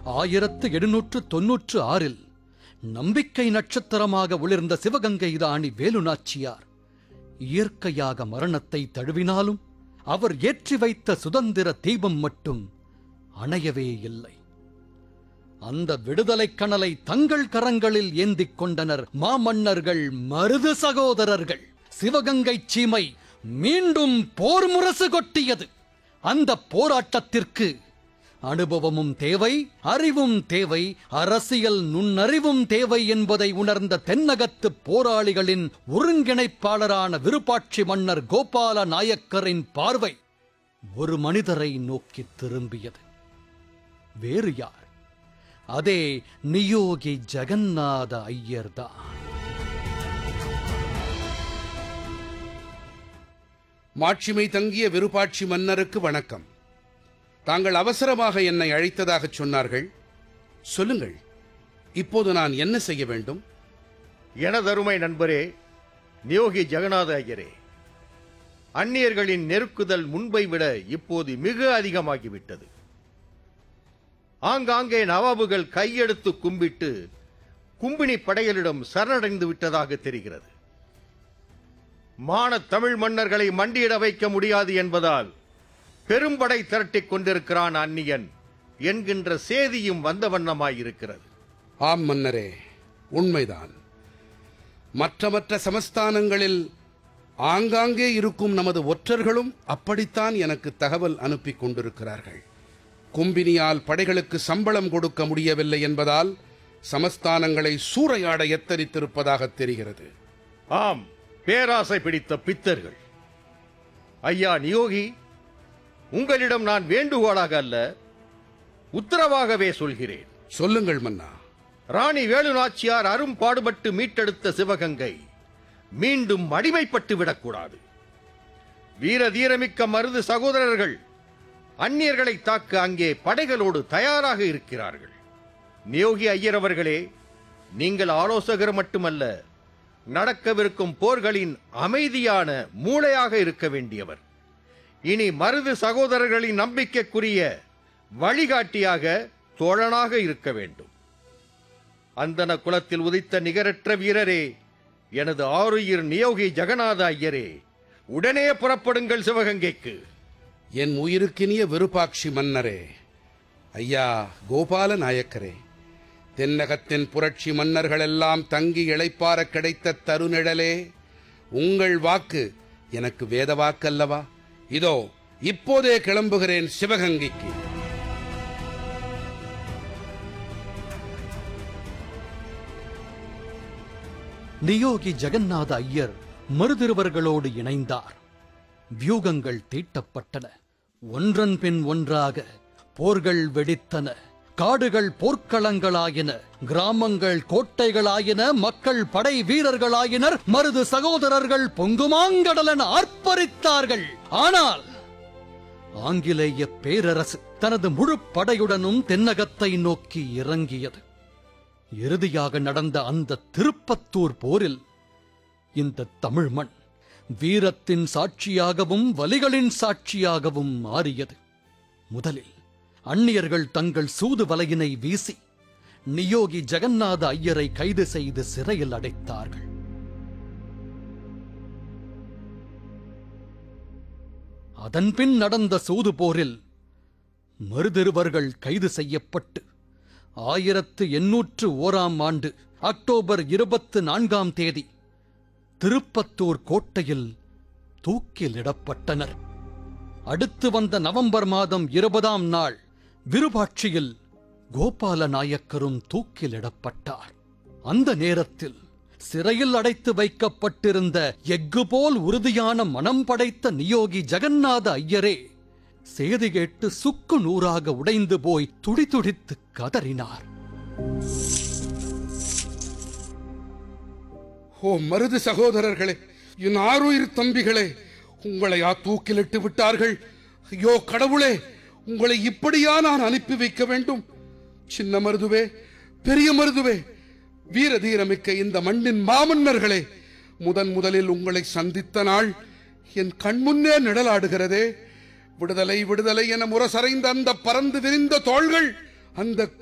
ஆயிரத்து எழுநூற்று தொன்னூற்று ஆறில் நம்பிக்கை நட்சத்திரமாக ஒளிர்ந்த சிவகங்கை ராணி வேலுநாச்சியார் இயற்கையாக மரணத்தை தழுவினாலும் அவர் ஏற்றி வைத்த சுதந்திர தீபம் மட்டும் அணையவே இல்லை அந்த விடுதலைக் கனலை தங்கள் கரங்களில் ஏந்திக் கொண்டனர் மாமன்னர்கள் மருது சகோதரர்கள் சிவகங்கை சீமை மீண்டும் போர் முரசு கொட்டியது அந்த போராட்டத்திற்கு அனுபவமும் தேவை அறிவும் தேவை அரசியல் நுண்ணறிவும் தேவை என்பதை உணர்ந்த தென்னகத்து போராளிகளின் ஒருங்கிணைப்பாளரான விருப்பாட்சி மன்னர் கோபால நாயக்கரின் பார்வை ஒரு மனிதரை நோக்கி திரும்பியது வேறு யார் அதே நியோகி ஜெகநாத ஐயர்தான் மாட்சிமை தங்கிய விருப்பாட்சி மன்னருக்கு வணக்கம் தாங்கள் அவசரமாக என்னை அழைத்ததாகச் சொன்னார்கள் சொல்லுங்கள் இப்போது நான் என்ன செய்ய வேண்டும் எனதருமை நண்பரே நியோகி ஜெகநாத ஐயரே அந்நியர்களின் நெருக்குதல் முன்பை விட இப்போது மிக அதிகமாகிவிட்டது ஆங்காங்கே நவாபுகள் கையெடுத்து கும்பிட்டு கும்பினி படைகளிடம் சரணடைந்து விட்டதாக தெரிகிறது மானத் தமிழ் மன்னர்களை மண்டியிட வைக்க முடியாது என்பதால் பெரும்படை திரட்டிக் கொண்டிருக்கிறான் அந்நியன் என்கின்ற சேதியும் வந்த வண்ணமாயிருக்கிறது ஆம் மன்னரே உண்மைதான் மற்ற மற்ற சமஸ்தானங்களில் ஆங்காங்கே இருக்கும் நமது ஒற்றர்களும் அப்படித்தான் எனக்கு தகவல் அனுப்பி கொண்டிருக்கிறார்கள் கும்பினியால் படைகளுக்கு சம்பளம் கொடுக்க முடியவில்லை என்பதால் சமஸ்தானங்களை சூறையாட எத்தரித்திருப்பதாக தெரிகிறது ஆம் பேராசை பிடித்த பித்தர்கள் ஐயா நியோகி உங்களிடம் நான் வேண்டுகோளாக அல்ல உத்தரவாகவே சொல்கிறேன் சொல்லுங்கள் மன்னா ராணி வேலுநாச்சியார் அரும்பாடுபட்டு மீட்டெடுத்த சிவகங்கை மீண்டும் அடிமைப்பட்டு விடக்கூடாது வீர தீரமிக்க மருது சகோதரர்கள் அந்நியர்களை தாக்க அங்கே படைகளோடு தயாராக இருக்கிறார்கள் நியோகி ஐயர் அவர்களே நீங்கள் ஆலோசகர் மட்டுமல்ல நடக்கவிருக்கும் போர்களின் அமைதியான மூளையாக இருக்க வேண்டியவர் இனி மருது சகோதரர்களின் நம்பிக்கைக்குரிய வழிகாட்டியாக தோழனாக இருக்க வேண்டும் அந்தன குலத்தில் உதித்த நிகரற்ற வீரரே எனது ஆருயிர் நியோகி ஜெகநாத ஐயரே உடனே புறப்படுங்கள் சிவகங்கைக்கு என் உயிருக்கினிய விருப்பாட்சி மன்னரே ஐயா கோபால நாயக்கரே தென்னகத்தின் புரட்சி மன்னர்களெல்லாம் தங்கி இளைப்பார கிடைத்த தருநிழலே உங்கள் வாக்கு எனக்கு வேத வாக்கல்லவா இதோ இப்போதே கிளம்புகிறேன் சிவகங்கைக்கு நியோகி ஜெகநாத ஐயர் மருதிருவர்களோடு இணைந்தார் வியூகங்கள் தீட்டப்பட்டன ஒன்றன் பின் ஒன்றாக போர்கள் வெடித்தன காடுகள் போர்க்களங்களாயின கிராமங்கள் கோட்டைகளாயின மக்கள் படை வீரர்களாயினர் மருது சகோதரர்கள் பொங்குமாங்கடலென ஆர்ப்பரித்தார்கள் ஆனால் ஆங்கிலேய பேரரசு தனது முழு படையுடனும் தென்னகத்தை நோக்கி இறங்கியது இறுதியாக நடந்த அந்த திருப்பத்தூர் போரில் இந்த தமிழ் மண் வீரத்தின் சாட்சியாகவும் வலிகளின் சாட்சியாகவும் மாறியது முதலில் அந்நியர்கள் தங்கள் சூது வலையினை வீசி நியோகி ஜெகநாத ஐயரை கைது செய்து சிறையில் அடைத்தார்கள் அதன்பின் நடந்த சூது போரில் மருதிருவர்கள் கைது செய்யப்பட்டு ஆயிரத்து எண்ணூற்று ஓராம் ஆண்டு அக்டோபர் இருபத்து நான்காம் தேதி திருப்பத்தூர் கோட்டையில் தூக்கிலிடப்பட்டனர் அடுத்து வந்த நவம்பர் மாதம் இருபதாம் நாள் விருபாட்சியில் கோபால நாயக்கரும் தூக்கிலிடப்பட்டார் அந்த நேரத்தில் சிறையில் அடைத்து வைக்கப்பட்டிருந்த எஃகு போல் உறுதியான மனம் படைத்த நியோகி ஜெகநாத ஐயரே செய்தி கேட்டு சுக்கு நூறாக உடைந்து போய் துடிதுடித்து கதறினார் ஓ மருது சகோதரர்களே என் ஆருயிர் தம்பிகளே உங்களையா தூக்கிலிட்டு விட்டார்கள் ஐயோ கடவுளே உங்களை இப்படியா நான் அனுப்பி வைக்க வேண்டும் சின்ன மருதுவே பெரிய மருதுவே வீர தீரமிக்க இந்த மண்ணின் மாமன்னர்களே முதன் முதலில் உங்களை சந்தித்த நாள் என் கண்முன்னே நிழலாடுகிறதே விடுதலை விடுதலை என முரசறைந்த அந்த பறந்து விரிந்த தோள்கள் அந்த